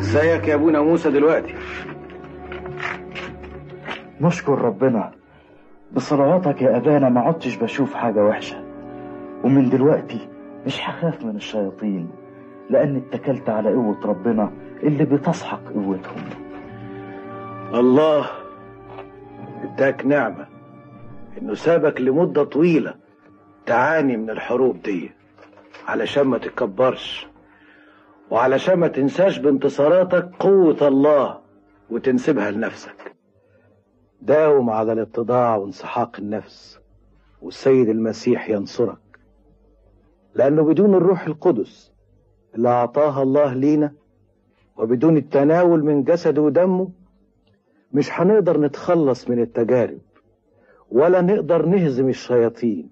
ازيك يا ابونا موسى دلوقتي نشكر ربنا بصلواتك يا أبانا ما عدتش بشوف حاجة وحشة ومن دلوقتي مش هخاف من الشياطين لأن اتكلت على قوة ربنا اللي بتسحق قوتهم الله اداك نعمة انه سابك لمدة طويلة تعاني من الحروب دي علشان ما تتكبرش وعلشان ما تنساش بانتصاراتك قوة الله وتنسبها لنفسك داوم على الاتضاع وانسحاق النفس والسيد المسيح ينصرك لأنه بدون الروح القدس اللي أعطاها الله لينا وبدون التناول من جسده ودمه مش هنقدر نتخلص من التجارب ولا نقدر نهزم الشياطين